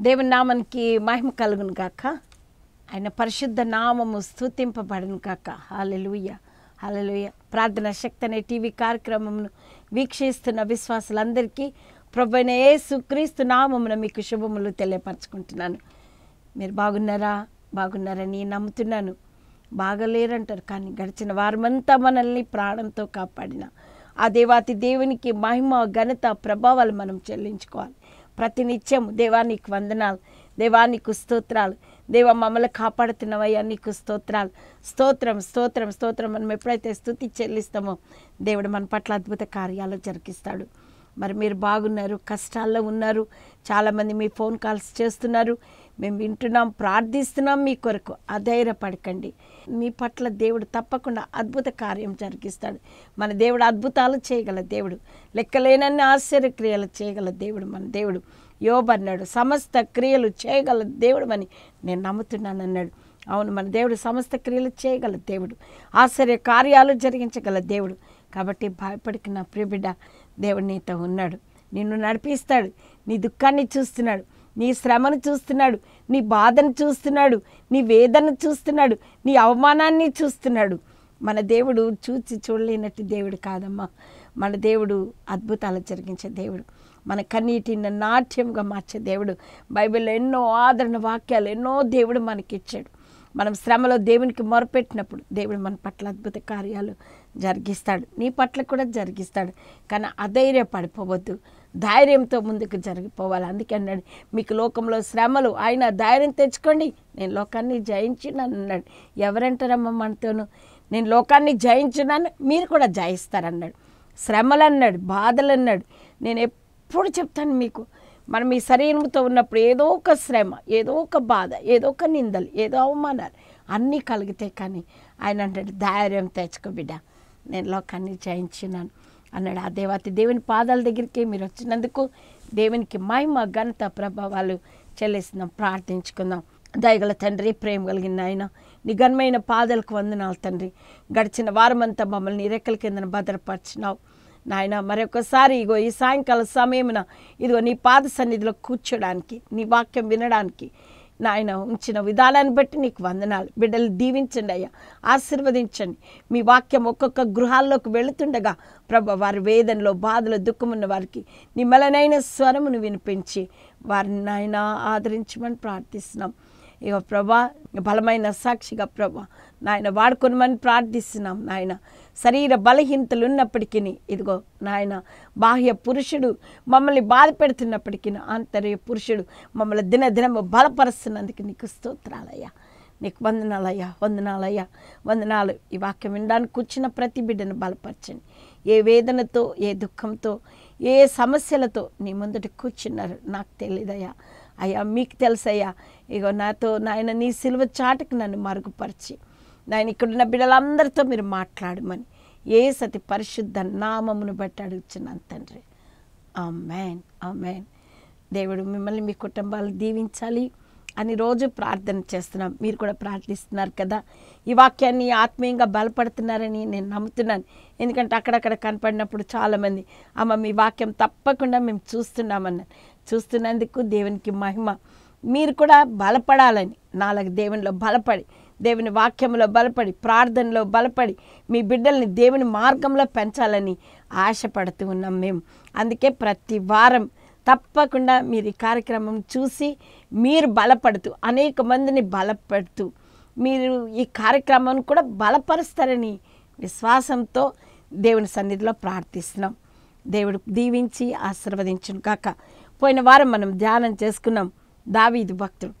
దేవుని నామానికి మహిమ కలుగును గాక ఆయన పరిశుద్ధ నామము స్థుతింపబడును గాక హాలెలుయ హాలెలుయ ప్రార్థన శక్తి అనే టీవీ కార్యక్రమమును వీక్షిస్తున్న విశ్వాసులందరికీ ప్రభుైన యేసు క్రీస్తు నామమున మీకు శుభములు తెలియపరచుకుంటున్నాను మీరు బాగున్నారా బాగున్నారని నమ్ముతున్నాను బాగలేరంటారు కానీ గడిచిన వారమంతా మనల్ని ప్రాణంతో కాపాడిన ఆ దేవాతి దేవునికి మహిమ ఘనత ప్రభావాలు మనం చెల్లించుకోవాలి ప్రతినిత్యం దేవానికి వందనాలు దేవానికి స్తోత్రాలు దేవ మమ్మల్ని కాపాడుతున్నవయ్యా నీకు స్తోత్రాలు స్తోత్రం స్తోత్రం స్తోత్రం మనం ఎప్పుడైతే స్థుతి చెల్లిస్తామో దేవుడు మన పట్ల అద్భుత కార్యాలు జరిగిస్తాడు మరి మీరు బాగున్నారు కష్టాల్లో ఉన్నారు చాలామంది మీ ఫోన్ కాల్స్ చేస్తున్నారు మేము వింటున్నాం ప్రార్థిస్తున్నాం మీ కొరకు అధైర్యపడకండి మీ పట్ల దేవుడు తప్పకుండా అద్భుత కార్యం జరిగిస్తాడు మన దేవుడు అద్భుతాలు చేయగల దేవుడు లెక్కలేనన్ని ఆశ్చర్యక్రియలు చేయగల దేవుడు మన దేవుడు యోబ్ అన్నాడు సమస్త క్రియలు చేయగల దేవుడు అని నేను నమ్ముతున్నాను అన్నాడు అవును మన దేవుడు సమస్త క్రియలు చేయగల దేవుడు ఆశ్చర్య కార్యాలు జరిగించగల దేవుడు కాబట్టి భయపడికి నా ప్రియబిడ్డ దేవుడు నీతో ఉన్నాడు నిన్ను నడిపిస్తాడు నీ దుఃఖాన్ని చూస్తున్నాడు నీ శ్రమను చూస్తున్నాడు నీ బాధను చూస్తున్నాడు నీ వేదన చూస్తున్నాడు నీ అవమానాన్ని చూస్తున్నాడు మన దేవుడు చూచి చూడలేనట్టు దేవుడు కాదమ్మా మన దేవుడు అద్భుతాలు జరిగించే దేవుడు మన కన్నీటిని నాట్యంగా మార్చే దేవుడు బైబిల్లో ఎన్నో ఆదరణ వాక్యాలు ఎన్నో దేవుడు మనకిచ్చాడు మనం శ్రమలో దేవునికి మొరపెట్టినప్పుడు దేవుడు మన పట్ల అద్భుత కార్యాలు జరిగిస్తాడు నీ పట్ల కూడా జరిగిస్తాడు కానీ అధైర్యపడిపోవద్దు ధైర్యంతో ముందుకు జరిగిపోవాలి అందుకే అన్నాడు మీకు లోకంలో శ్రమలు ఆయన ధైర్యం తెచ్చుకోండి నేను లోకాన్ని జయించినాను అన్నాడు ఎవరంటారమ్మా మనతోను నేను లోకాన్ని జయించున్నాను మీరు కూడా జయిస్తారన్నాడు శ్రమలు అన్నాడు బాధలు అన్నాడు నేను ఎప్పుడు చెప్తాను మీకు మనం ఈ శరీరంతో ఉన్నప్పుడు ఏదో ఒక శ్రమ ఏదో ఒక బాధ ఏదో ఒక నిందలు ఏదో అవమానాలు అన్నీ కలిగితే కానీ ఆయన అంటాడు ధైర్యం తెచ్చుకో బిడ్డ నేను లోకాన్ని జయించినాను అన్నాడు ఆ దేవతి దేవుని పాదాల దగ్గరికి మీరు వచ్చినందుకు దేవునికి మహిమ ఘనత ప్రభావాలు చెల్లిస్తున్నాం ప్రార్థించుకుందాం దయగల తండ్రి ప్రేమ కలిగిన ఆయన నిఘన్మైన పాదాలకు వందనాలు తండ్రి గడిచిన వారమంతా మమ్మల్ని రెక్కల కిందన భద్రపరిచినావు నాయన మరొకసారి ఇగో ఈ సాయంకాల సమయమున ఇదిగో నీ పాద సన్నిధిలో కూర్చోడానికి నీ వాక్యం వినడానికి నాయన ఉంచిన విధానాన్ని బట్టి నీకు వందనాలు బిడ్డలు దీవించండి అయ్యా ఆశీర్వదించండి మీ వాక్యం ఒక్కొక్క గృహాల్లోకి వెళుతుండగా ప్రభ వారి వేదనలో బాధలో దుఃఖమున్న వారికి నిమ్మలనైన స్వరమును వినిపించి వారిని నాయన ఆదరించమని ప్రార్థిస్తున్నాం ఇక ప్రభా బలమైన సాక్షిగా ప్రభా నాయన వాడుకొనమని ప్రార్థిస్తున్నాం నాయన శరీర బలహీనతలు ఉన్నప్పటికీ ఇదిగో నాయన బాహ్య పురుషుడు మమ్మల్ని బాధ పెడుతున్నప్పటికీ ఆంతర్య పురుషుడు మమ్మల్ని దినదినము బలపరుస్తున్నందుకు నీకు స్తోత్రాలయ్యా నీకు వందనాలయ్యా వందనాలయ్యా వందనాలు ఈ వాక్యం వినడానికి కూర్చున్న ప్రతి బిడ్డను బలపరచండి ఏ వేదనతో ఏ దుఃఖంతో ఏ సమస్యలతో నీ ముందట కూర్చున్నారు నాకు తెలియదయ్యా అయ్యా మీకు తెలుసయ్యా ఇగో నాతో నాయన నీ సిలువ చాటుకు నన్ను మరుగుపరిచి నాయన ఇక్కడున్న బిడ్డలందరితో మీరు మాట్లాడమని ఏ సతి పరిశుద్ధ నామమును బట్టి అడుగుచున్నాను తండ్రి ఆమెన్ ఆమెన్ దేవుడు మిమ్మల్ని మీ కుటుంబాలు దీవించాలి అని రోజు ప్రార్థన చేస్తున్నాం మీరు కూడా ప్రార్థిస్తున్నారు కదా ఈ వాక్యాన్ని ఆత్మీయంగా బలపడుతున్నారని నేను నమ్ముతున్నాను ఎందుకంటే అక్కడక్కడ కనపడినప్పుడు చాలామంది అమ్మ మీ వాక్యం తప్పకుండా మేము చూస్తున్నామన్నారు చూస్తున్నందుకు దేవునికి మహిమ మీరు కూడా బలపడాలని నాలుగు దేవునిలో బలపడి దేవుని వాక్యంలో బలపడి ప్రార్థనలో బలపడి మీ బిడ్డల్ని దేవుని మార్గంలో పెంచాలని ఆశపడుతూ ఉన్నాం మేము అందుకే ప్రతి వారం తప్పకుండా మీరు ఈ కార్యక్రమం చూసి మీరు బలపడుతూ అనేక మందిని బలపడుతూ మీరు ఈ కార్యక్రమాన్ని కూడా బలపరుస్తారని విశ్వాసంతో దేవుని సన్నిధిలో ప్రార్థిస్తున్నాం దేవుడు దీవించి ఆశీర్వదించును కాక పోయిన వారం మనం ధ్యానం చేసుకున్నాం దావీదు భక్తుడు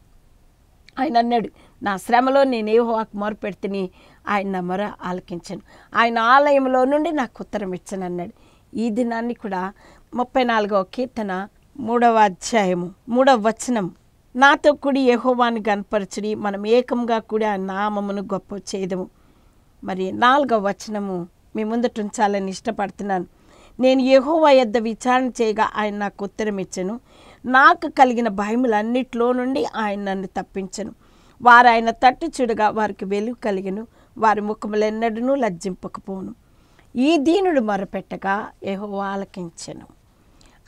ఆయన అన్నాడు నా శ్రమలో నేను ఏ హోవాకు మొరపెడితేని ఆయన నా మొర ఆలకించాను ఆయన ఆలయంలో నుండి నాకు ఉత్తరం ఇచ్చాను అన్నాడు ఈ దినాన్ని కూడా ముప్పై నాలుగవ కీర్తన మూడవ అధ్యాయము మూడవ వచనం నాతో కూడి యెహోవాను గనపరచుడి మనం ఏకంగా కూడా ఆ నామమును గొప్ప చేయదము మరి నాలుగవ వచనము మీ ముందట ఉంచాలని ఇష్టపడుతున్నాను నేను యెహోవా యొద్ద విచారణ చేయగా ఆయన నాకు ఉత్తరం ఇచ్చాను నాకు కలిగిన భయములన్నిట్లో నుండి ఆయన నన్ను తప్పించను వారు ఆయన తట్టు చూడగా వారికి వెలుగు కలిగను వారి ముఖములెన్నడూ లజ్జింపకపోను ఈ దీనుడు మొరపెట్టగా యెహోవా ఆలకించెను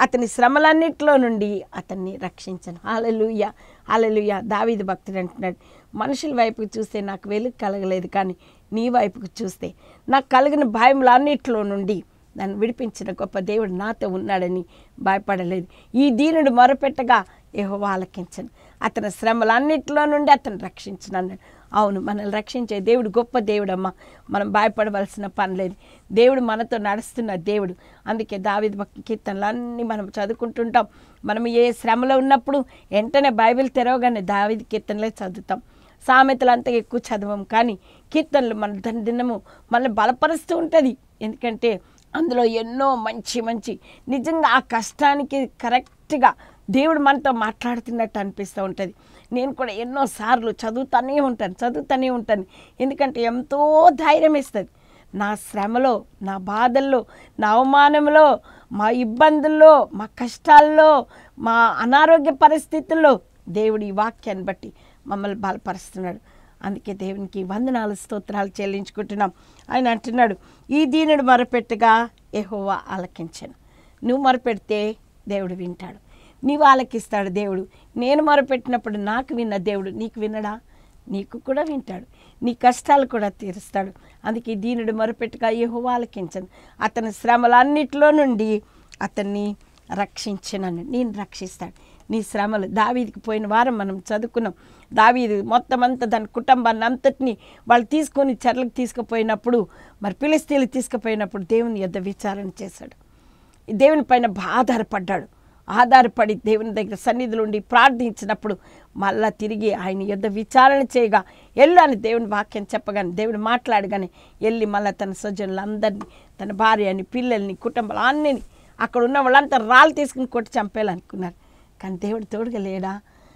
అతని శ్రమలన్నిటిలో నుండి అతన్ని రక్షించను హాలలుయ హాలలుయ దావీదు భక్తుడు అంటున్నాడు మనుషుల వైపుకు చూస్తే నాకు వెలుగు కలగలేదు కానీ నీ వైపుకు చూస్తే నాకు కలిగిన భయములన్నిటిలో నుండి నన్ను విడిపించిన గొప్ప దేవుడు నాతో ఉన్నాడని భయపడలేదు ఈ దీనుడు మొరపెట్టగా ఏహో ఆలకించను అతని శ్రమలన్నిటిలో నుండి అతను రక్షించను అన్నాడు అవును మనల్ని రక్షించే దేవుడు గొప్ప దేవుడమ్మ మనం భయపడవలసిన పని లేదు దేవుడు మనతో నడుస్తున్న దేవుడు అందుకే దావిద భక్తి కీర్తనలు అన్నీ మనం చదువుకుంటుంటాం మనం ఏ శ్రమలో ఉన్నప్పుడు వెంటనే బైబిల్ తెరవగానే దావిది కీర్తనలే చదువుతాం సామెతలు అంత ఎక్కువ చదవం కానీ కీర్తనలు మన దాని దినము మనల్ని బలపరుస్తూ ఉంటుంది ఎందుకంటే అందులో ఎన్నో మంచి మంచి నిజంగా ఆ కష్టానికి కరెక్ట్గా దేవుడు మనతో మాట్లాడుతున్నట్టు అనిపిస్తూ ఉంటుంది నేను కూడా ఎన్నోసార్లు చదువుతానే ఉంటాను చదువుతూనే ఉంటాను ఎందుకంటే ఎంతో ధైర్యం ఇస్తుంది నా శ్రమలో నా బాధల్లో నా అవమానంలో మా ఇబ్బందుల్లో మా కష్టాల్లో మా అనారోగ్య పరిస్థితుల్లో దేవుడి ఈ వాక్యాన్ని బట్టి మమ్మల్ని బలపరుస్తున్నాడు అందుకే దేవునికి వందనాలు స్తోత్రాలు చెల్లించుకుంటున్నాం ఆయన అంటున్నాడు ఈ దీనుడు మొరపెట్టగా ఎహోవా ఆలకించను నువ్వు మొరపెడితే దేవుడు వింటాడు నీవు ఆలకిస్తాడు దేవుడు నేను మొరపెట్టినప్పుడు నాకు విన్న దేవుడు నీకు వినడా నీకు కూడా వింటాడు నీ కష్టాలు కూడా తీరుస్తాడు అందుకే దీనుడు మొరపెట్టుగా యెహోవా ఆలకించను అతని శ్రమలన్నిటిలో నుండి అతన్ని రక్షించనని నేను రక్షిస్తాడు నీ శ్రమలు దావీదికి పోయిన వారం మనం చదువుకున్నాం దావీదు మొత్తం అంతా దాని కుటుంబాన్ని అంతటిని వాళ్ళు తీసుకొని చెర్లకు తీసుకుపోయినప్పుడు మరి పిలిస్తీలు తీసుకుపోయినప్పుడు దేవుని యొద్ద విచారణ చేశాడు ఈ దేవుని పైన ఆధారపడ్డాడు ఆధారపడి దేవుని దగ్గర సన్నిధిలో ఉండి ప్రార్థించినప్పుడు మళ్ళా తిరిగి ఆయన యొద్ద విచారణ చేయగా ఎల్లు అని దేవుని వాక్యం చెప్పగానే దేవుడు మాట్లాడగానే వెళ్ళి మళ్ళీ తన స్వజనులందరినీ తన భార్యని పిల్లల్ని కుటుంబాలు అన్నీ అక్కడ ఉన్న వాళ్ళంతా రాళ్ళు తీసుకుని కొట్టి చంపేయాలనుకున్నారు కానీ దేవుడు తోడుగా లేడా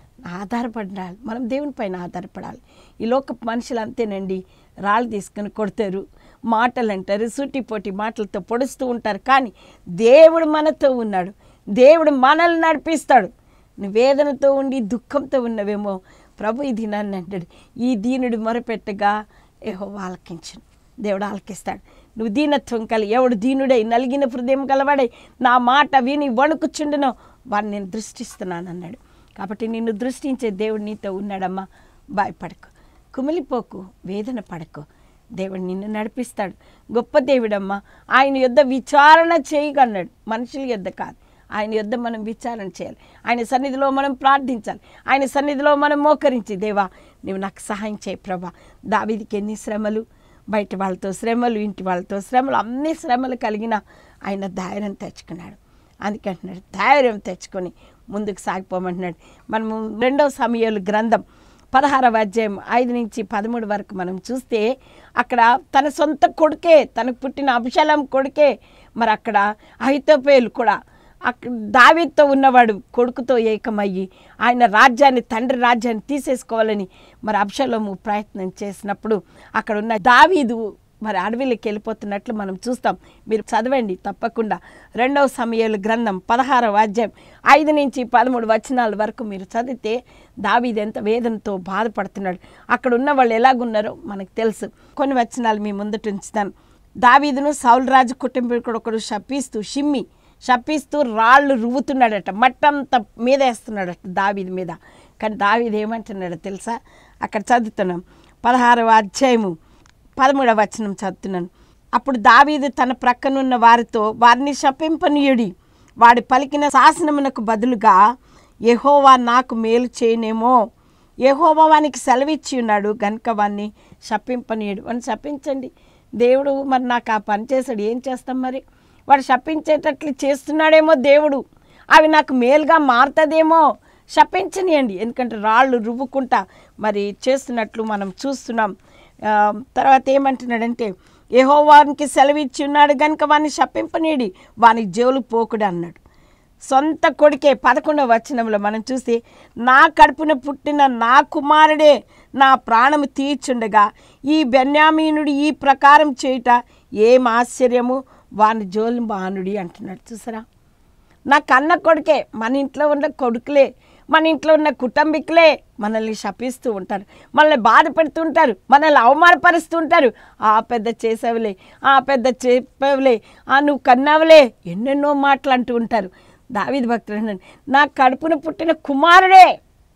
ఆధారపడాలి మనం దేవుని పైన ఆధారపడాలి ఈ లోక మనుషులు అంతేనండి రాళ్ళు తీసుకుని కొడతారు మాటలు అంటారు సూటిపోటి మాటలతో పొడుస్తూ ఉంటారు కానీ దేవుడు మనతో ఉన్నాడు దేవుడు మనల్ని నడిపిస్తాడు నువ్వు వేదనతో ఉండి దుఃఖంతో ఉన్నవేమో ప్రభు ఈ దినాన్ని అంటాడు ఈ దీనుడు మొరపెట్టగా ఏహో ఆలకించను దేవుడు ఆలకిస్తాడు నువ్వు దీనత్వం కలి ఎవడు దీనుడై నలిగిన హృదయం గలవాడై నా మాట విని వణుకుచుండునో వాడిని నేను దృష్టిస్తున్నాను అన్నాడు కాబట్టి నిన్ను దృష్టించే దేవుడు నీతో ఉన్నాడమ్మా భయపడకు కుమిలిపోకు వేదన పడకు దేవుడు నిన్ను నడిపిస్తాడు గొప్ప దేవుడమ్మా ఆయన యుద్ధ విచారణ చేయగన్నాడు మనుషుల యుద్ధ కాదు ఆయన యుద్ధ మనం విచారణ చేయాలి ఆయన సన్నిధిలో మనం ప్రార్థించాలి ఆయన సన్నిధిలో మనం మోకరించి దేవా నువ్వు నాకు సహాయం చేయి ప్రభా దావిదికి ఎన్ని శ్రమలు బయట వాళ్ళతో శ్రమలు ఇంటి వాళ్ళతో శ్రమలు అన్ని శ్రమలు కలిగిన ఆయన ధైర్యం తెచ్చుకున్నాడు అందుకే అంటున్నాడు ధైర్యం తెచ్చుకొని ముందుకు సాగిపోమంటున్నాడు మనము రెండవ సమయాలు గ్రంథం పదహారవ అధ్యాయం ఐదు నుంచి పదమూడు వరకు మనం చూస్తే అక్కడ తన సొంత కొడుకే తనకు పుట్టిన అభిషాలం కొడుకే మరి అక్కడ అహితోపేలు కూడా అక్కడ దావీతో ఉన్నవాడు కొడుకుతో ఏకమయ్యి ఆయన రాజ్యాన్ని తండ్రి రాజ్యాన్ని తీసేసుకోవాలని మరి అబ్షలోము ప్రయత్నం చేసినప్పుడు అక్కడ ఉన్న దావీదు మరి అడవిలోకి వెళ్ళిపోతున్నట్లు మనం చూస్తాం మీరు చదవండి తప్పకుండా రెండవ సమయాలు గ్రంథం పదహారవ అధ్యాయం ఐదు నుంచి పదమూడు వచనాల వరకు మీరు చదివితే దావీదు ఎంత వేదనతో బాధపడుతున్నాడు అక్కడ ఉన్న వాళ్ళు ఎలాగున్నారో మనకు తెలుసు కొన్ని వచనాలు మీ ముందట ఉంచుతాను దావీదును సౌల్ రాజు కుటుంబీకుడు ఒకడు శపిస్తూ షిమ్మి శపిస్తూ రాళ్ళు రువ్వుతున్నాడట మట్టంతా మీద వేస్తున్నాడట దావీది మీద కానీ దావీది ఏమంటున్నాడో తెలుసా అక్కడ చదువుతున్నాం పదహారవ అధ్యాయము పదమూడవ వచనం చదువుతున్నాను అప్పుడు దావీదు తన ప్రక్కనున్న వారితో వారిని శపింపనీయుడి వాడి పలికిన శాసనమునకు బదులుగా యెహోవా నాకు మేలు చేయనేమో యెహోవా వానికి సెలవిచ్చి ఉన్నాడు గనుక వాడిని శపింపనీయుడు అని శపించండి దేవుడు మరి నాకు ఆ పని చేశాడు ఏం చేస్తాం మరి వాడు శపించేటట్లు చేస్తున్నాడేమో దేవుడు అవి నాకు మేలుగా మారుతుందేమో శపించనియండి ఎందుకంటే రాళ్ళు రువ్వుకుంటా మరి చేస్తున్నట్లు మనం చూస్తున్నాం ఆ, తర్వాత ఏమంటున్నాడంటే యెహోవానికి సెలవిచ్చి ఉన్నాడు కనుక వాడిని శపింపనీడి వానికి జోలు పోకుడు అన్నాడు సొంత కొడుకే పదకొండవ వచనంలో మనం చూసి నా కడుపున పుట్టిన నా కుమారుడే నా ప్రాణము తీర్చుండగా ఈ బెన్యామీనుడు ఈ ప్రకారం చేయుట ఏం ఆశ్చర్యము వాని జోలు బానుడి అంటున్నాడు చూసారా నా కన్న కొడుకే మన ఇంట్లో ఉన్న కొడుకులే మన ఇంట్లో ఉన్న కుటుంబీకులే మనల్ని శపిస్తూ ఉంటారు మనల్ని బాధ పెడుతూ ఉంటారు మనల్ని అవమానపరుస్తూ ఉంటారు ఆ పెద్ద చేసావులే ఆ పెద్ద చెప్పావులే ఆ నువ్వు కన్నావులే ఎన్నెన్నో మాటలు అంటూ ఉంటారు దావీదు భక్తుడు అన్నాడు నా కడుపున పుట్టిన కుమారుడే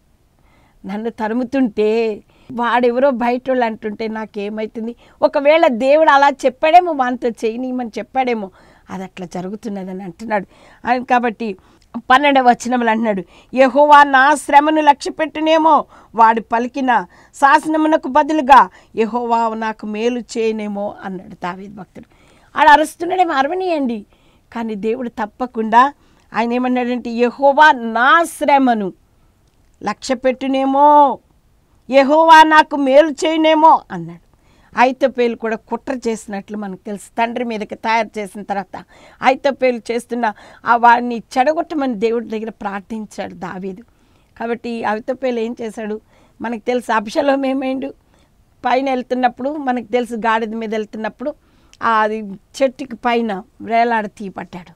నన్ను తరుముతుంటే వాడెవరో బయట వాళ్ళు అంటుంటే నాకేమవుతుంది ఒకవేళ దేవుడు అలా చెప్పాడేమో వానితో చేయనీయమని చెప్పాడేమో అది అట్లా జరుగుతున్నదని అంటున్నాడు ఆయన కాబట్టి పన్నెండవ వచనములు అంటున్నాడు యెహోవా నా శ్రమను లక్ష్య పెట్టునేమో వాడు పలికిన శాసనమునకు బదులుగా యెహోవా నాకు మేలు చేయనేమో అన్నాడు దావీదు భక్తుడు ఆడ అరుస్తున్నాడేమో అరవనీయండి కానీ దేవుడు తప్పకుండా ఆయన ఏమన్నాడంటే యెహోవా నా శ్రమను లక్ష్య పెట్టునేమో యెహోవా నాకు మేలు చేయనేమో అన్నాడు ఐతపేలు కూడా కుట్ర చేసినట్లు మనకు తెలుసు తండ్రి మీదకి తయారు చేసిన తర్వాత ఐతపేలు చేస్తున్న ఆ వాడిని చెడగొట్టమని దేవుడి దగ్గర ప్రార్థించాడు దావీదు కాబట్టి ఐతపేలు ఏం చేశాడు మనకు తెలుసు అభిషలం ఏమైండు పైన వెళ్తున్నప్పుడు మనకు తెలుసు గాడిద మీద వెళ్తున్నప్పుడు ఆ అది చెట్టుకి పైన వేలాడ తీపట్టాడు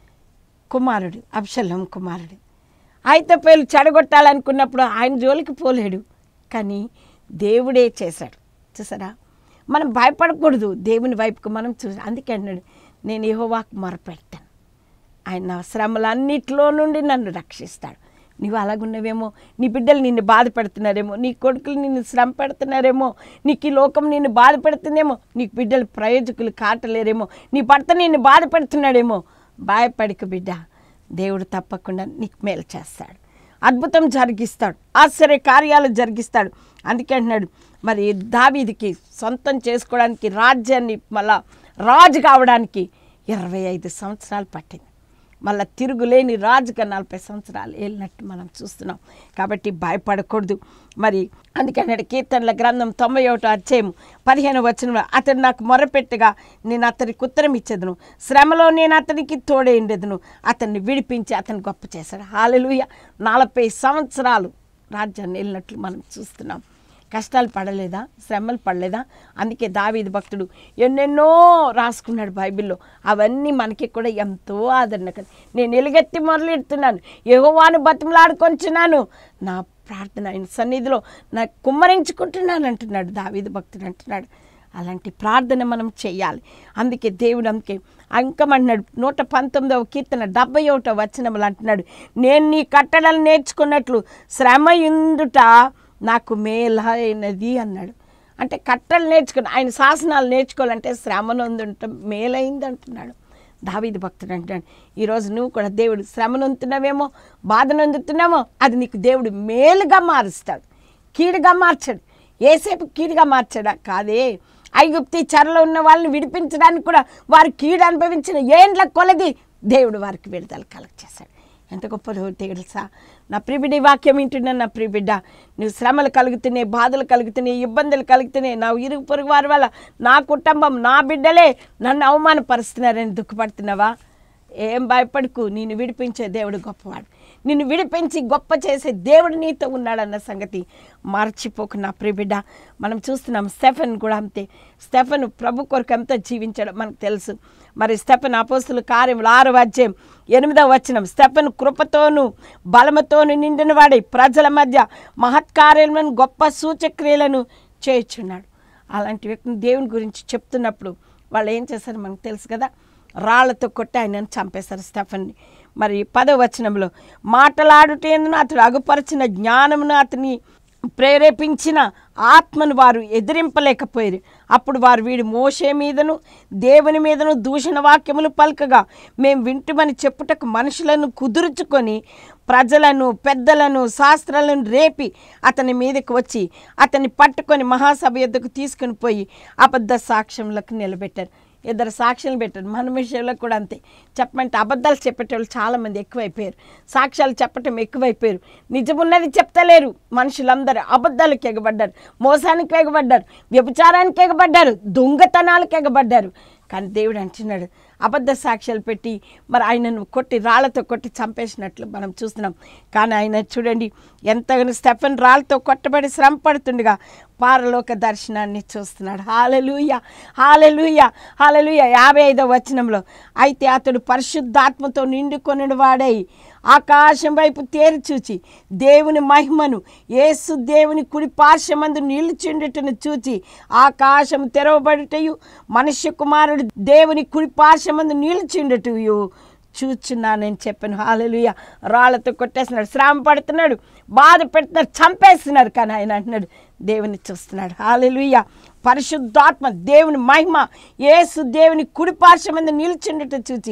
కుమారుడు అబ్షలం కుమారుడు అయితే పేలు చెడగొట్టాలనుకున్నప్పుడు ఆయన జోలికి పోలేడు కానీ దేవుడే చేశాడు చూసారా మనం భయపడకూడదు దేవుని వైపుకు మనం చూ అందుకే అన్నాడు నేను యెహోవాకు మొరపెడతాను ఆయన నా శ్రమలన్నిటిలో నుండి నన్ను రక్షిస్తాడు నీవు అలాగున్నవేమో నీ బిడ్డలు నిన్ను బాధ పెడుతున్నారేమో నీ కొడుకులు నిన్ను శ్రమ పెడుతున్నారేమో నీకు ఈ లోకం నిన్ను బాధ పెడుతుందేమో నీకు బిడ్డలు ప్రయోజకులు కాటలేరేమో నీ భర్త నిన్ను బాధ పెడుతున్నాడేమో భయపడిక బిడ్డ దేవుడు తప్పకుండా నీకు మేలు చేస్తాడు అద్భుతం జరిగిస్తాడు ఆశ్చర్య కార్యాలు జరిగిస్తాడు అందుకే అంటున్నాడు మరి దావీదికి సొంతం చేసుకోవడానికి రాజ్యాన్ని మళ్ళా రాజు కావడానికి ఇరవై ఐదు సంవత్సరాలు పట్టింది మళ్ళీ తిరుగులేని రాజుగా నలభై సంవత్సరాలు వెళ్ళినట్టు మనం చూస్తున్నాం కాబట్టి భయపడకూడదు మరి అందుకే అన్నాడు కీర్తనల గ్రంథం తొంభై ఒకటో అధ్యాయం పదిహేను వచ్చిన అతడు నాకు మొరపెట్టగా నేను అతనికి ఉత్తరం ఇచ్చేదను శ్రమలో నేను అతనికి తోడేండేదను అతన్ని విడిపించి అతను గొప్ప చేశాడు హాలెలుయ నలభై సంవత్సరాలు రాజ్యాన్ని వెళ్ళినట్లు మనం చూస్తున్నాం కష్టాలు పడలేదా శ్రమలు పడలేదా అందుకే దావీదు భక్తుడు ఎన్నెన్నో రాసుకున్నాడు బైబిల్లో అవన్నీ మనకి కూడా ఎంతో ఆదరణ కలిగి నేను ఎలుగెత్తి మొదలెడుతున్నాను యెహోవాను బతిమలాడుకొంచున్నాను నా ప్రార్థన ఆయన సన్నిధిలో నా కుమ్మరించుకుంటున్నాను అంటున్నాడు దావీదు భక్తుడు అంటున్నాడు అలాంటి ప్రార్థన మనం చేయాలి అందుకే దేవుడు అందుకే అంకమంటున్నాడు నూట పంతొమ్మిదవ కీర్తన డెబ్బై ఒకటో వచనములు అంటున్నాడు నేను నీ కట్టడలు నేర్చుకున్నట్లు శ్రమ ఇందుట నాకు మేలైనది అన్నాడు అంటే కట్టలు నేర్చుకుని ఆయన శాసనాలు నేర్చుకోవాలంటే శ్రమ నొందుంటాం మేలైంది అంటున్నాడు దావీదు భక్తుడు అంటాడు ఈరోజు నువ్వు కూడా దేవుడు శ్రమ నొందుతున్నావేమో బాధ నొందుతున్నామో అది నీకు దేవుడు మేలుగా మారుస్తాడు కీడుగా మార్చాడు ఏసేపు కీడుగా మార్చాడా కాదే ఐగుప్తి చెరలో ఉన్న వాళ్ళని విడిపించడానికి కూడా వారు కీడు అనుభవించిన ఏండ్ల కొలది దేవుడు వారికి విడుదల కలెక్ట్ చేశాడు ఎంత గొప్ప తెలుసా నా ప్రిబిడి వాక్యం వింటున్నా నా ప్రిబిడ్డ నువ్వు శ్రమలు కలుగుతున్నాయి బాధలు కలుగుతున్నాయి ఇబ్బందులు కలుగుతున్నాయి నా ఇరుగు పొరుగు వారి వల్ల నా కుటుంబం నా బిడ్డలే నన్ను అవమానపరుస్తున్నారని దుఃఖపడుతున్నావా ఏం భయపడకు నిన్ను విడిపించే దేవుడు గొప్పవాడు నిన్ను విడిపించి గొప్ప చేసే దేవుడు నీతో ఉన్నాడన్న సంగతి మర్చిపోకు నా ప్రిబిడ్డ మనం చూస్తున్నాం స్టెఫెన్ కూడా అంతే స్టెఫెన్ ప్రభు కొరకు ఎంతో జీవించడం మనకు తెలుసు మరి స్టెఫెన్ అపోస్తుల కార్యములు ఆరు అధ్యాయం ఎనిమిదవ వచనం స్టెఫెన్ కృపతోను బలముతోను నిండిన వాడి ప్రజల మధ్య మహత్కార్యలను గొప్ప సూచక్రియలను చేయుచున్నాడు అలాంటి వ్యక్తిని దేవుని గురించి చెప్తున్నప్పుడు వాళ్ళు ఏం చేశారు మనకు తెలుసు కదా రాళ్లతో కొట్టి ఆయనను చంపేశారు స్టెఫన్ని మరి పదవ వచనంలో మాటలాడుటేందును అతడు అగుపరిచిన జ్ఞానమును అతని ప్రేరేపించిన ఆత్మను వారు ఎదిరింపలేకపోయారు అప్పుడు వారు వీడి మోషే మీదను దేవుని మీదను దూషణ వాక్యములు పలకగా మేము వింటుమని చెప్పుటకు మనుషులను కుదుర్చుకొని ప్రజలను పెద్దలను శాస్త్రాలను రేపి అతని మీదకి వచ్చి అతన్ని పట్టుకొని మహాసభ యొద్దకు తీసుకుని పోయి అబద్ధ సాక్ష్యములకు నిలబెట్టారు ఇద్దరు సాక్ష్యాలు పెట్టారు మన విషయంలో కూడా అంతే చెప్పమంటే అబద్ధాలు చెప్పేటోళ్ళు చాలామంది ఎక్కువైపోయారు సాక్ష్యాలు చెప్పటం ఎక్కువైపోయారు నిజమున్నది చెప్తలేరు మనుషులందరూ అబద్ధాలకు ఎగబడ్డారు మోసానికి ఎగబడ్డారు వ్యభిచారానికి ఎగబడ్డారు దొంగతనాలకు ఎగబడ్డారు కానీ దేవుడు అంటున్నాడు అబద్ధ సాక్ష్యాలు పెట్టి మరి ఆయనను కొట్టి రాళ్లతో కొట్టి చంపేసినట్లు మనం చూస్తున్నాం కానీ ఆయన చూడండి ఎంతగానో స్టెఫన్ రాళ్ళతో కొట్టబడి శ్రమ పడుతుండగా పారలోక దర్శనాన్ని చూస్తున్నాడు హాలలుయ హాలలుయ హాలలుయ యాభై ఐదవ వచనంలో అయితే అతడు పరిశుద్ధాత్మతో నిండుకొనిన వాడై ఆకాశం వైపు తేరి చూచి దేవుని మహిమను యేసు దేవుని కుడి పార్శ్వమందు నిలుచుండుటను చూచి ఆకాశం తెరవబడుటయు మనుష్య కుమారుడు దేవుని కుడి పార్శ్వమందు నిలుచుండుటయు చూచున్నానని చెప్పాను హాలలుయ రాళ్లతో కొట్టేస్తున్నాడు శ్రమ పడుతున్నాడు బాధ పెడుతున్నాడు చంపేస్తున్నారు కానీ ఆయన అంటున్నాడు దేవుని చూస్తున్నాడు హాలలుయ పరిశుద్ధాత్మ దేవుని మహిమ యేసు దేవుని కుడిపార్శ్వం మీద నిల్చుండట చూచి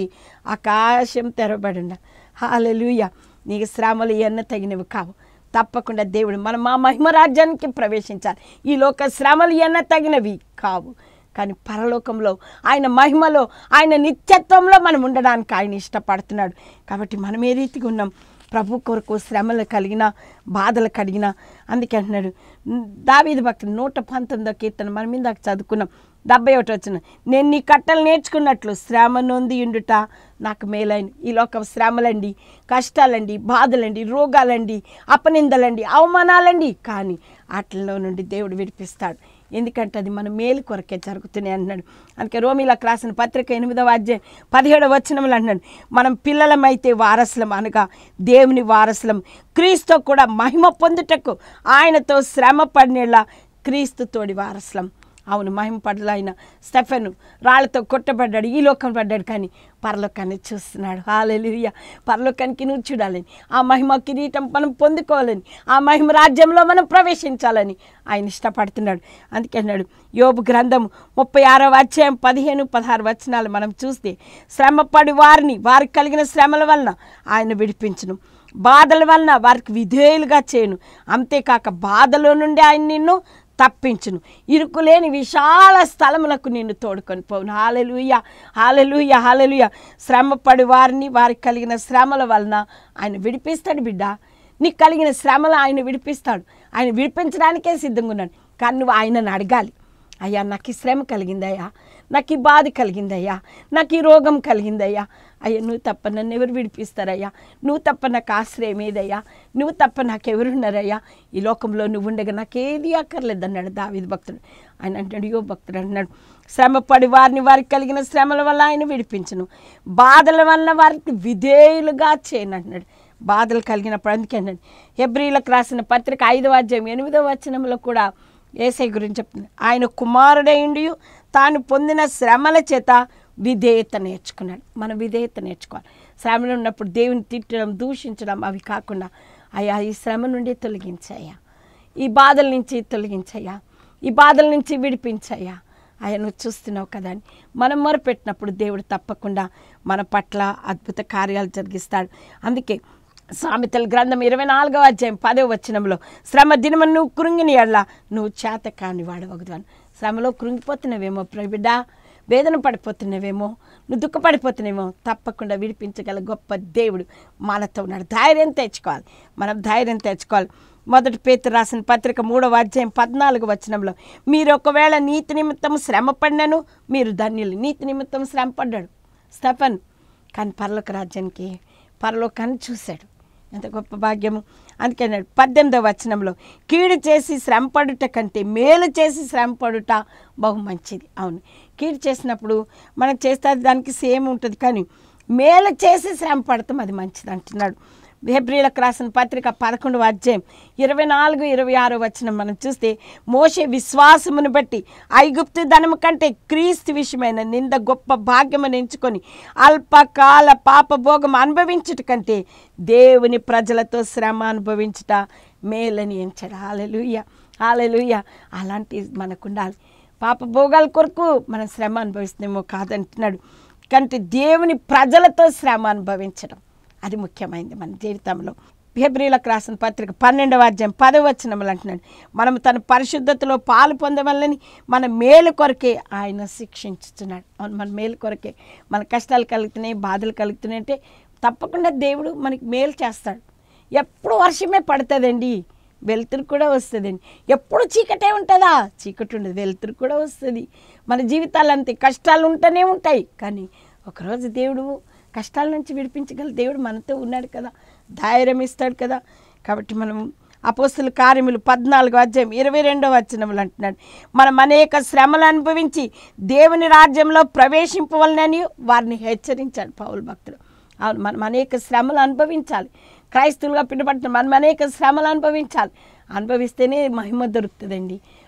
ఆకాశం తెరబడిండ హాలలుయ నీకు శ్రమలు ఎన్న తగినవి కావు తప్పకుండా దేవుడు మనం మా మహిమ రాజ్యానికి ప్రవేశించాలి ఈ లోక శ్రమలు ఎన్న తగినవి కావు కానీ పరలోకంలో ఆయన మహిమలో ఆయన నిత్యత్వంలో మనం ఉండడానికి ఆయన ఇష్టపడుతున్నాడు కాబట్టి మనం ఏ రీతిగా ఉన్నాం ప్రభు కొరకు శ్రమలు కలిగిన బాధలు కలిగిన అందుకే అంటున్నాడు దావీదు భక్తుడు నూట పంతొమ్మిదో కీర్తన మనం ఇందాక చదువుకున్నాం డెబ్బై ఒకటి వచ్చిన నేను నీ కట్టలు నేర్చుకున్నట్లు శ్రమ నొంది ఉండుట నాకు మేలైన ఈ లోక శ్రమలండి కష్టాలండి బాధలండి రోగాలండి అపనిందలండి అవమానాలండి కానీ వాటిలో నుండి దేవుడు విడిపిస్తాడు ఎందుకంటే అది మన మేలు కొరకే జరుగుతున్నాయి అంటున్నాడు అందుకే రోమిలకు రాసిన పత్రిక ఎనిమిదవ అధ్యాయం పదిహేడవ వచనములు అంటున్నాడు మనం పిల్లలమైతే వారసులం అనగా దేవుని వారసులం క్రీస్తు కూడా మహిమ పొందుటకు ఆయనతో శ్రమ పడినేలా క్రీస్తు తోడి వారసులం అవును మహిమ పడల ఆయన స్టెఫెను రాళ్లతో కొట్టబడ్డాడు ఈ లోకం పడ్డాడు కానీ పరలోకాన్ని చూస్తున్నాడు హాలెలుయ పరలోకానికి నువ్వు చూడాలని ఆ మహిమ కిరీటం మనం పొందుకోవాలని ఆ మహిమ రాజ్యంలో మనం ప్రవేశించాలని ఆయన ఇష్టపడుతున్నాడు అందుకే అన్నాడు యోబు గ్రంథం ముప్పై ఆరో అధ్యాయం పదిహేను పదహారు వచనాలు మనం చూస్తే శ్రమపడి వారిని వారికి కలిగిన శ్రమల వలన ఆయన విడిపించును బాధల వలన వారికి విధేయులుగా చేయను అంతేకాక బాధలో నుండి ఆయన నిన్ను తప్పించును ఇరుకులేని విశాల స్థలములకు నిన్ను తోడుకొని పోవును హాలెలుయ హాలెలుయ హాలెలుయ శ్రమపడి వారిని వారికి కలిగిన శ్రమల వలన ఆయన విడిపిస్తాడు బిడ్డ నీకు కలిగిన శ్రమలు ఆయన విడిపిస్తాడు ఆయన విడిపించడానికే సిద్ధంగా ఉన్నాడు కానీ నువ్వు ఆయనను అడగాలి అయ్యా నాకు ఈ శ్రమ కలిగిందయ్యా నాకు ఈ బాధ కలిగిందయ్యా నాకు ఈ రోగం కలిగిందయ్యా అయ్యా నువ్వు తప్ప నన్ను ఎవరు విడిపిస్తారయ్యా నువ్వు తప్ప నాకు ఆశ్రయం ఏదయ్యా నువ్వు తప్ప నాకు ఎవరున్నారయ్యా ఈ లోకంలో నువ్వు ఉండగా నాకేది అక్కర్లేదు అన్నాడు దావిది భక్తుడు ఆయన అంటాడు యో భక్తుడు అంటున్నాడు శ్రమపడి వారిని వారికి కలిగిన శ్రమల వల్ల ఆయన విడిపించను బాధల వల్ల వారికి విధేయులుగా చేయను అంటున్నాడు బాధలు కలిగినప్పుడు అందుకే అన్నాడు హెబ్రిలకు రాసిన పత్రిక ఐదవ అధ్యాయం ఎనిమిదవ వచనంలో కూడా ఏసై గురించి చెప్తుంది ఆయన కుమారుడైండి తాను పొందిన శ్రమల చేత విధేయత నేర్చుకున్నాడు మనం విధేయత నేర్చుకోవాలి శ్రమలు ఉన్నప్పుడు దేవుని తిట్టడం దూషించడం అవి కాకుండా అయ్యా ఈ శ్రమ నుండి తొలగించయ్యా ఈ బాధల నుంచి తొలగించయ్యా ఈ బాధల నుంచి విడిపించయ్యా ఆయన నువ్వు చూస్తున్నావు కదా అని మనం మొరపెట్టినప్పుడు దేవుడు తప్పకుండా మన పట్ల అద్భుత కార్యాలు జరిగిస్తాడు అందుకే సామెతల గ్రంథం ఇరవై నాలుగవ అధ్యాయం పదవ వచనంలో శ్రమ దినము నువ్వు కృంగిని ఎడల నువ్వు చేత కాని వాడవగదువాను శ్రమలో కృంగిపోతున్నావేమో బిడ్డ వేదన పడిపోతున్నావేమో నువ్వు దుఃఖపడిపోతున్నావేమో తప్పకుండా విడిపించగల గొప్ప దేవుడు మనతో ఉన్నాడు ధైర్యం తెచ్చుకోవాలి మనం ధైర్యం తెచ్చుకోవాలి మొదటి పేతురు రాసిన పత్రిక మూడవ అధ్యాయం పద్నాలుగు వచనంలో మీరు ఒకవేళ నీతి నిమిత్తం శ్రమ పడినను మీరు ధన్యులు నీతి నిమిత్తం శ్రమ పడ్డాడు స్టెఫన్ కానీ పరలోక రాజ్యానికి పరలోకాన్ని చూశాడు ఎంత గొప్ప భాగ్యము అందుకే అన్నాడు పద్దెనిమిదవ వచనంలో కీడు చేసి శ్రమపడుట కంటే మేలు చేసి శ్రమపడుట బహు మంచిది అవును కీడు చేసినప్పుడు మనం చేస్తే అది దానికి సేమ్ ఉంటుంది కానీ మేలు చేసి శ్రమ పడతాం అది మంచిది అంటున్నాడు హెబ్రిలకు రాసిన పత్రిక పదకొండు అధ్యాయం ఇరవై నాలుగు ఇరవై ఆరు వచ్చిన మనం చూస్తే మోసే విశ్వాసమును బట్టి ఐగుప్తు ధనము కంటే క్రీస్తు విషయమైన నింద గొప్ప భాగ్యమని ఎంచుకొని అల్పకాల పాపభోగం అనుభవించుట కంటే దేవుని ప్రజలతో శ్రమ అనుభవించుట మేలని ఎంచడు హాలెలుయ్య హాలెలుయ్య అలాంటి మనకు ఉండాలి పాపభోగాల కొరకు మనం శ్రమ అనుభవిస్తున్నామో కాదంటున్నాడు కంటే దేవుని ప్రజలతో శ్రమ అనుభవించడం అది ముఖ్యమైనది మన జీవితంలో ఫిబ్రిలకు రాసిన పత్రిక పన్నెండవ అధ్యాయం పదవచనములు అంటున్నాడు మనం తన పరిశుద్ధతలో పాలు పొందవల్లని మన మేలు కొరకే ఆయన శిక్షించుతున్నాడు అవును మన మేలు కొరకే మన కష్టాలు కలుగుతున్నాయి బాధలు కలుగుతున్నాయి అంటే తప్పకుండా దేవుడు మనకి మేలు చేస్తాడు ఎప్పుడు వర్షమే పడుతుందండి వెలుతురు కూడా వస్తుందండి ఎప్పుడు చీకటే ఉంటుందా చీకటి ఉండదు వెలుతురు కూడా వస్తుంది మన జీవితాలు అంతే కష్టాలు ఉంటూనే ఉంటాయి కానీ ఒకరోజు దేవుడు కష్టాల నుంచి విడిపించగల దేవుడు మనతో ఉన్నాడు కదా ధైర్యం ఇస్తాడు కదా కాబట్టి మనం అపోస్తుల కార్యములు పద్నాలుగు అధ్యాయం ఇరవై రెండవ వచనములు అంటున్నాడు మనం అనేక శ్రమలు అనుభవించి దేవుని రాజ్యంలో ప్రవేశింపవలనని వారిని హెచ్చరించాడు పౌలు భక్తుడు అవును మనం అనేక శ్రమలు అనుభవించాలి క్రైస్తవులుగా పిలువబడుతున్న మనం అనేక శ్రమలు అనుభవించాలి అనుభవిస్తేనే మహిమ దొరుకుతుందండి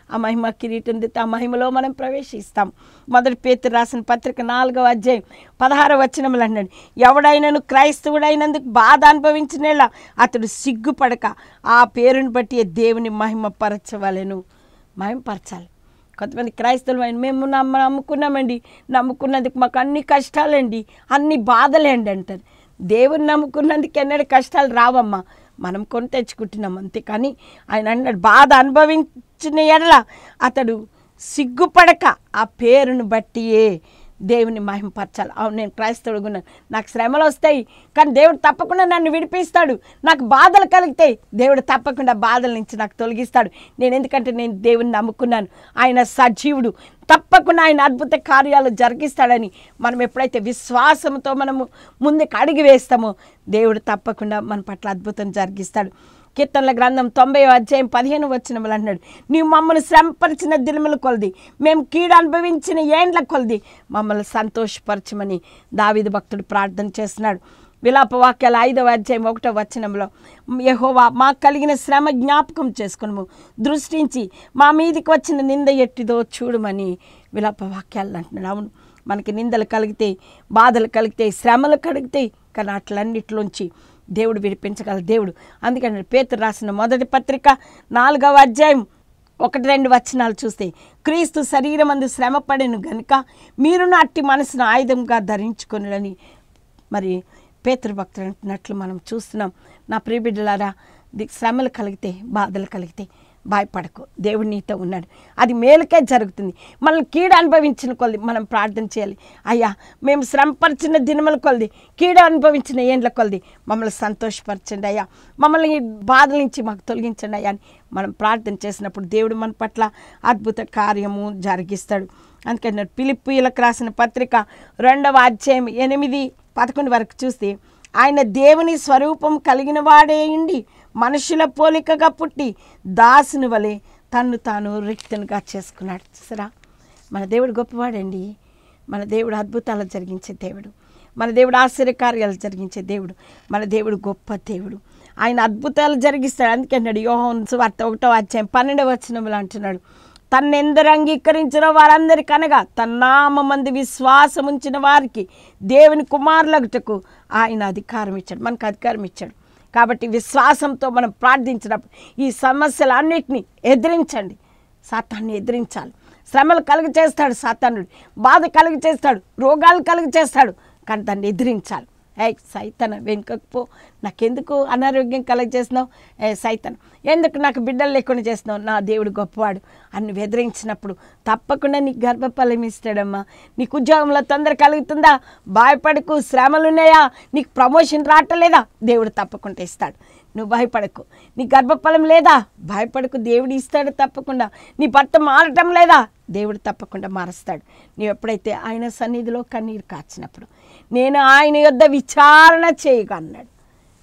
ఆ మహిమ కిరీటం దిద్ది ఆ మహిమలో మనం ప్రవేశిస్తాం మొదటి పేతురు రాసిన పత్రిక నాలుగవ అధ్యాయం పదహార వచనములు అన్నాడు ఎవడైనను క్రైస్తవుడైనందుకు బాధ అనుభవించినేలా అతడు సిగ్గుపడక ఆ పేరుని బట్టి దేవుని మహిమ పరచవలెను మహిమపరచాలి కొంతమంది క్రైస్తవులు అయిన మేము నమ్మ నమ్ముకున్నామండి నమ్ముకున్నందుకు మాకు అన్ని కష్టాలండి అన్ని బాధలేండి అంటారు దేవుని నమ్ముకున్నందుకు ఎన్నడూ కష్టాలు రావమ్మా మనం కొని తెచ్చుకుంటున్నాం అంతే కానీ ఆయన అన్నాడు బాధ అనుభవించిన ఎడల అతడు సిగ్గుపడక ఆ పేరును బట్టియే దేవుని మహిమపరచాలి అవును నేను క్రైస్తవుడుగా ఉన్నాను నాకు శ్రమలు వస్తాయి కానీ దేవుడు తప్పకుండా నన్ను విడిపిస్తాడు నాకు బాధలు కలుగుతాయి దేవుడు తప్పకుండా బాధల నుంచి నాకు తొలగిస్తాడు నేను ఎందుకంటే నేను దేవుని నమ్ముకున్నాను ఆయన సజీవుడు తప్పకుండా ఆయన అద్భుత కార్యాలు జరిగిస్తాడని మనం ఎప్పుడైతే విశ్వాసంతో మనము ముందుకు అడిగి వేస్తామో దేవుడు తప్పకుండా మన పట్ల అద్భుతం జరిగిస్తాడు కీర్తనల గ్రంథం తొంభై అధ్యాయం పదిహేను వచ్చినములు అన్నాడు నీవు మమ్మల్ని శ్రమపరిచిన దినముల కొలది మేము కీడు అనుభవించిన ఏండ్ల కొలది మమ్మల్ని సంతోషపరచమని దావిది భక్తుడు ప్రార్థన చేస్తున్నాడు విలాప వాక్యాల ఐదవ అధ్యాయం ఒకటో వచనంలో యెహోవా మాకు కలిగిన శ్రమ జ్ఞాపకం చేసుకును దృష్టించి మా మీదికి వచ్చిన నింద ఎట్టిదో చూడమని విలాప వాక్యాలు అంటున్నాడు అవును మనకి నిందలు కలిగితే బాధలు కలిగితే శ్రమలు కలిగితే కానీ అట్లన్నిట్లోంచి దేవుడు విడిపించగల దేవుడు అందుకని పేతురు రాసిన మొదటి పత్రిక నాలుగవ అధ్యాయం ఒకటి రెండు వచనాలు చూస్తే క్రీస్తు శరీరం అందు శ్రమపడెను గనుక మీరును అట్టి మనసును ఆయుధంగా ధరించుకొనులని మరి పేతృ భక్తులు అంటున్నట్లు మనం చూస్తున్నాం నా ప్రియబిడ్డలారా ది- శ్రమలు కలిగితే బాధలు కలిగితే భయపడకు దేవుడు నీతో ఉన్నాడు అది మేలుకే జరుగుతుంది మనల్ని కీడు అనుభవించిన కొలది మనం ప్రార్థన చేయాలి అయ్యా మేము శ్రమపరిచిన దినముల కొలది కీడు అనుభవించిన ఏండ్ల కొలది మమ్మల్ని సంతోషపరచండి అయ్యా మమ్మల్ని ఈ బాధల నుంచి మాకు తొలగించండి అయ్యా అని మనం ప్రార్థన చేసినప్పుడు దేవుడు మన పట్ల అద్భుత కార్యము జరిగిస్తాడు అందుకని పిలిపిలకు రాసిన పత్రిక రెండవ అధ్యాయం ఎనిమిది పదకొండు వరకు చూస్తే ఆయన దేవుని స్వరూపం కలిగిన వాడే ఉండి మనుషుల పోలికగా పుట్టి దాసుని వలె తన్ను తాను రిక్తనుగా చేసుకున్నాడు చూసారా మన దేవుడు గొప్పవాడండి మన దేవుడు అద్భుతాలు జరిగించే దేవుడు మన దేవుడు ఆశ్చర్యకార్యాలు జరిగించే దేవుడు మన దేవుడు గొప్ప దేవుడు ఆయన అద్భుతాలు జరిగిస్తాడు అందుకే అన్నాడు యోహన్ వార్త ఒకటో అధ్యాయం పన్నెండవ వచనములు అంటున్నాడు తన్నెందరు అంగీకరించిన వారందరికీ అనగా తన నామందు విశ్వాసం ఉంచిన వారికి దేవుని కుమారులగుటకు ఆయన అధికారం ఇచ్చాడు మనకు అధికారం ఇచ్చాడు కాబట్టి విశ్వాసంతో మనం ప్రార్థించినప్పుడు ఈ సమస్యలన్నిటినీ ఎదిరించండి సాతాన్ని ఎదిరించాలి శ్రమలు కలుగు చేస్తాడు సాతానుడు బాధ కలుగు చేస్తాడు రోగాలు కలుగు చేస్తాడు కానీ దాన్ని ఎదిరించాలి ఏ సైతన వెనుకకు పో నాకెందుకు అనారోగ్యం కలగ చేసినావు ఏ సైతన్ ఎందుకు నాకు బిడ్డలు లేకుండా చేసినావు నా దేవుడు గొప్పవాడు అని వెదిరించినప్పుడు తప్పకుండా నీకు గర్భఫలం ఇస్తాడమ్మా నీకు ఉద్యోగంలో తొందర కలుగుతుందా భయపడకు శ్రమలు ఉన్నాయా నీకు ప్రమోషన్ రావట్లేదా దేవుడు తప్పకుండా ఇస్తాడు నువ్వు భయపడకు నీ గర్భఫలం లేదా భయపడకు దేవుడు ఇస్తాడు తప్పకుండా నీ భర్త మారటం లేదా దేవుడు తప్పకుండా మారుస్తాడు నీవు ఎప్పుడైతే ఆయన సన్నిధిలో కన్నీరు కాచినప్పుడు నేను ఆయన యొద్ద విచారణ చేయగా అన్నాడు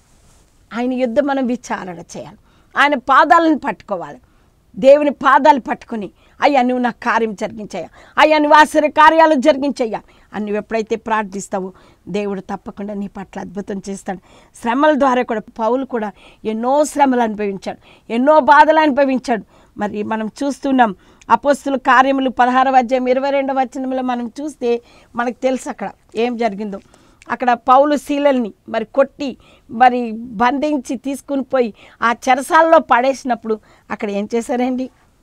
ఆయన యుద్ధం మనం విచారణ చేయాలి ఆయన పాదాలను పట్టుకోవాలి దేవుని పాదాలు పట్టుకొని అయ్యా నువ్వు నాకు కార్యం జరిగించయ్యా అయ్యా నువ్వు ఆశ్చర్య కార్యాలు జరిగించయ్యా అని నువ్వు ఎప్పుడైతే ప్రార్థిస్తావో దేవుడు తప్పకుండా నీ పట్ల అద్భుతం చేస్తాడు శ్రమల ద్వారా కూడా పౌలు కూడా ఎన్నో శ్రమలు అనుభవించాడు ఎన్నో బాధలు అనుభవించాడు మరి మనం చూస్తున్నాం అపోస్తుల కార్యములు పదహారవ అధ్యాయం ఇరవై రెండవ వచనంలో మనం చూస్తే మనకు తెలుసు అక్కడ ఏం జరిగిందో అక్కడ పౌలు శీలల్ని మరి కొట్టి మరి బంధించి తీసుకుని పోయి ఆ చెరసాల్లో పడేసినప్పుడు అక్కడ ఏం చేశారండి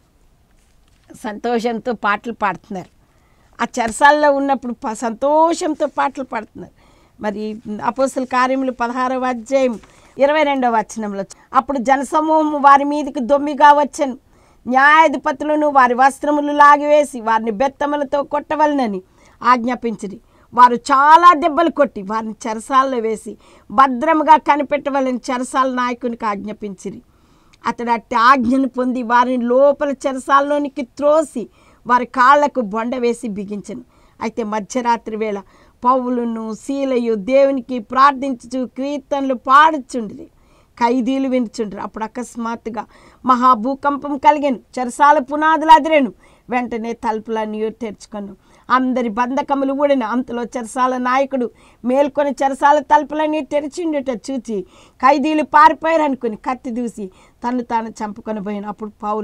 సంతోషంతో పాటలు పాడుతున్నారు ఆ చెరసాల్లో ఉన్నప్పుడు ప- సంతోషంతో పాటలు పాడుతున్నారు మరి అపోస్తుల కార్యములు పదహారవ అధ్యాయం ఇరవై రెండవ వచనంలో అప్పుడు జనసమూహం వారి మీదకి దొమ్మిగా వచ్చాను న్యాయాధిపతులను వారి వస్త్రములు లాగివేసి వారిని బెత్తములతో కొట్టవలనని ఆజ్ఞాపించిరి వారు చాలా దెబ్బలు కొట్టి వారిని చెరసాల్లో వేసి భద్రముగా కనిపెట్టవలని చెరసాల నాయకునికి ఆజ్ఞాపించిరి అతడు అట్టి ఆజ్ఞను పొంది వారిని లోపల చెరసాల్లోనికి త్రోసి వారి కాళ్లకు బొండ వేసి బిగించను అయితే మధ్యరాత్రి వేళ పౌలును శీలయు దేవునికి ప్రార్థించుచు కీర్తనలు పాడుచుండ్రి ఖైదీలు వినుచుండ్రు అప్పుడు అకస్మాత్తుగా మహాభూకంపం కలిగాను చెరసాల పునాదులు అదిరేను వెంటనే తలుపులన్నీ తెరుచుకొను అందరి బంధకములు ఊడిన అంతలో చెరసాల నాయకుడు మేల్కొని చెరసాల తలుపులన్నీ తెరిచిండుట చూచి ఖైదీలు పారిపోయారు అనుకుని కత్తి దూసి తను తాను చంపుకొని పోయిన అప్పుడు పౌలు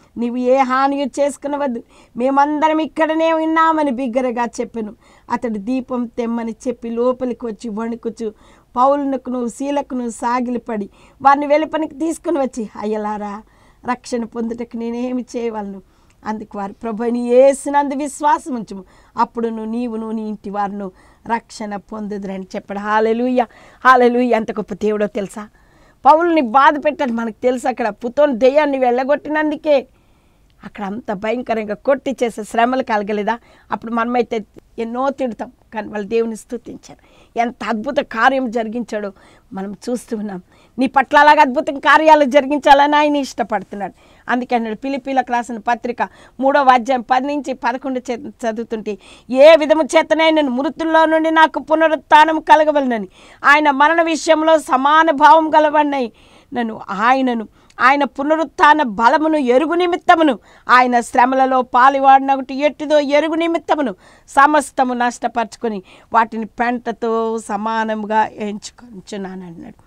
నీవు ఏ హాని చేసుకునవద్దు మేమందరం ఇక్కడనే ఉన్నామని బిగ్గరగా చెప్పాను అతడు దీపం తెమ్మని చెప్పి లోపలికి వచ్చి వణుకుచు పౌలునకును శీలకును సాగిలిపడి వారిని వెలుపనికి తీసుకుని వచ్చి అయ్యలారా రక్షణ పొందుటకు నేనేమి చేయవలను అందుకు వారు ప్రభుని ఏసినందు విశ్వాసం ఉంచుము అప్పుడు నువ్వు నీవును నీ ఇంటి వారును రక్షణ పొందుదురని చెప్పాడు హాలెలుయ్య హాలెలుయ్య ఎంత గొప్ప దేవుడో తెలుసా పౌల్ని బాధ పెట్టాడు మనకు తెలుసు అక్కడ పుతోని దెయ్యాన్ని వెళ్ళగొట్టినందుకే అక్కడ అంత భయంకరంగా కొట్టి చేసే శ్రమలు కలగలేదా అప్పుడు మనమైతే ఎన్నో తిడతాం కానీ వాళ్ళు దేవుని స్తుతించారు ఎంత అద్భుత కార్యం జరిగించాడో మనం చూస్తూ ఉన్నాం నీ పట్ల అలాగ అద్భుత కార్యాలు జరిగించాలని ఆయన ఇష్టపడుతున్నాడు అందుకే అన్నాడు పిలిపిలకు రాసిన పత్రిక మూడవ అధ్యాయం పది నుంచి పదకొండు చే చదువుతుంటే ఏ విధము చేతనైనా మృతుల్లో నుండి నాకు పునరుత్థానం కలగవలనని ఆయన మరణ విషయంలో సమాన భావం గలవన్నాయి నన్ను ఆయనను ఆయన పునరుత్థాన బలమును ఎరుగు నిమిత్తమును ఆయన శ్రమలలో పాలివాడినఒకటి ఎట్టిదో ఎరుగు నిమిత్తమును సమస్తము నష్టపరుచుకొని వాటిని పెంటతో సమానముగా ఎంచుకొంచున్నాను అన్నాడు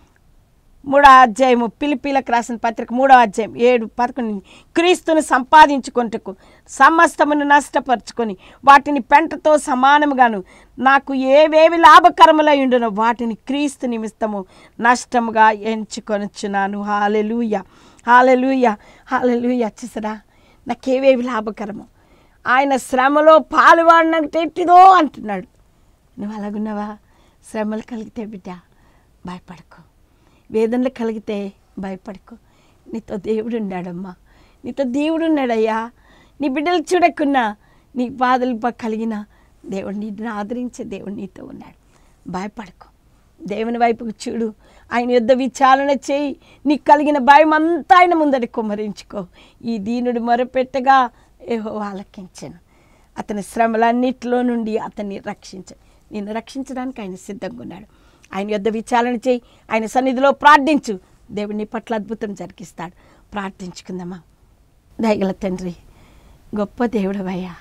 మూడో అధ్యాయము పిలిపిలకు రాసిన పత్రిక మూడో అధ్యాయం ఏడు పదకొండు క్రీస్తుని సంపాదించుకొంటకు సమస్తమును నష్టపరుచుకొని వాటిని పెంటతో సమానముగాను నాకు ఏవేవి లాభకరములై ఉండునో వాటిని క్రీస్తు నిమిత్తము నష్టముగా ఎంచుకొనుచున్నాను హాలెలూయ హాలెలూయ హాలెలూయ చూసరా నాకేవేవి లాభకరము ఆయన శ్రమలో పాలువాడినట్టు ఎట్టిదో అంటున్నాడు నువ్వు అలాగున్నావా శ్రమలు కలిగితే బిడ్డ భయపడకు వేదనలు కలిగితే భయపడకు నీతో దేవుడు ఉన్నాడమ్మా నీతో దేవుడు ఉన్నాడయ్యా నీ బిడ్డలు చూడకున్నా నీ బాధలు బ- కలిగిన దేవుడు నిన్ను ఆదరించే దేవుడు నీతో ఉన్నాడు భయపడకు దేవుని వైపుకు చూడు ఆయన యుద్ధ విచారణ చేయి నీకు కలిగిన భయం అంతా ఆయన ముందరి కుమ్మరించుకో ఈ దీనుడు మొరపెట్టగా ఏహో ఆలకించను అతని శ్రమలన్నిటిలో నుండి అతన్ని రక్షించ నిన్ను రక్షించడానికి ఆయన సిద్ధంగా ఉన్నాడు ఆయన యొద్ద విచారణ చేయి ఆయన సన్నిధిలో ప్రార్థించు దేవుడు నీ పట్ల అద్భుతం జరిగిస్తాడు ప్రార్థించుకుందామా దయగల తండ్రి గొప్ప దేవుడవయ్యా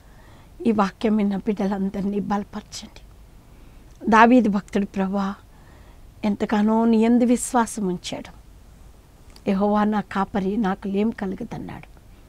ఈ వాక్యం విన్న బిడ్డలందరినీ బలపరచండి దావీదు భక్తుడు ప్రభా ఎంతగానో నీ ఎందు విశ్వాసం ఉంచాడు యెహోవా నా కాపరి నాకు లేం కలుగుదన్నాడు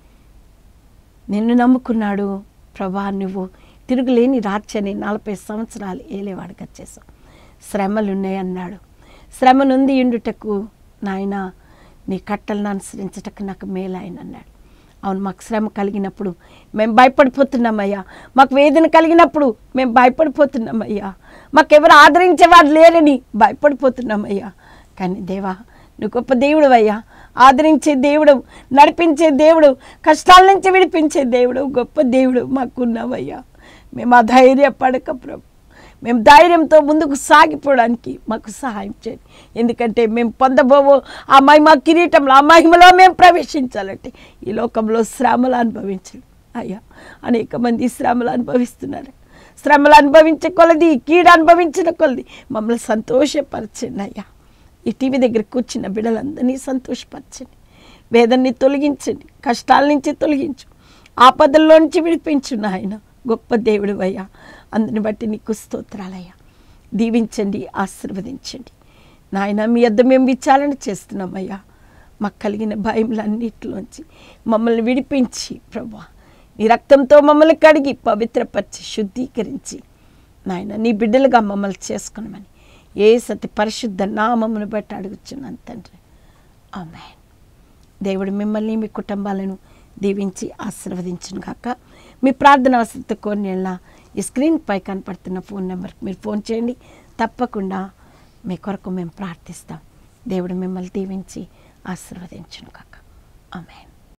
నిన్ను నమ్ముకున్నాడు ప్రభా నువ్వు తిరుగులేని రాజ్యాన్ని నలభై సంవత్సరాలు ఏలేవాడుగా చేసావు శ్రమలు ఉన్నాయన్నాడు శ్రమ నుండి ఇండుటకు నాయన నీ కట్టలను అనుసరించటకు నాకు మేలాయన అన్నాడు అవును మాకు శ్రమ కలిగినప్పుడు మేము భయపడిపోతున్నామయ్యా మాకు వేదన కలిగినప్పుడు మేము భయపడిపోతున్నామయ్యా మాకెవరు ఆదరించేవారు లేరని భయపడిపోతున్నామయ్యా కానీ దేవా నువ్వు గొప్ప దేవుడు అయ్యా ఆదరించే దేవుడు నడిపించే దేవుడు కష్టాల నుంచి విడిపించే దేవుడు గొప్ప దేవుడు మాకున్నావయ్యా మేము ఆ ధైర్యపడక ప్రభు మేము ధైర్యంతో ముందుకు సాగిపోవడానికి మాకు సహాయం చేయండి ఎందుకంటే మేము పొందబోవో ఆ మహిమ కిరీటంలో ఆ మహిమలో మేము ప్రవేశించాలంటే ఈ లోకంలో శ్రమలు అనుభవించాలి అయ్యా అనేక మంది శ్రమలు అనుభవిస్తున్నారు శ్రమలు అనుభవించే కొలది కీడు అనుభవించిన కొలది మమ్మల్ని సంతోషపరచండి అయ్యా ఈ టీవీ దగ్గర కూర్చున్న బిడ్డలందరినీ సంతోషపరచండి వేదన్ని తొలగించండి కష్టాల నుంచి తొలగించు ఆపదల్లో నుంచి విడిపించు నాయన గొప్ప దేవుడు అయ్యా అందుని బట్టి నీకు స్తోత్రాలయ్యా దీవించండి ఆశీర్వదించండి నాయన మీ వద్ద మేము విచారణ చేస్తున్నామయ్యా మాకు కలిగిన భయములన్నిటిలోంచి మమ్మల్ని విడిపించి ప్రభా నీ రక్తంతో మమ్మల్ని కడిగి పవిత్రపరిచి శుద్ధీకరించి నాయన నీ బిడ్డలుగా మమ్మల్ని చేసుకున్నామని ఏ సతి పరిశుద్ధ నామమును బట్టి అడుగుచున్నాను తండ్రి ఆమె దేవుడు మిమ్మల్ని మీ కుటుంబాలను దీవించి ఆశీర్వదించును కాక మీ ప్రార్థన అవసరత కొన్ని ఈ స్క్రీన్పై కనపడుతున్న ఫోన్ నెంబర్కి మీరు ఫోన్ చేయండి తప్పకుండా మీ కొరకు మేము ప్రార్థిస్తాం దేవుడు మిమ్మల్ని దీవించి ఆశీర్వదించును కాక ఆమె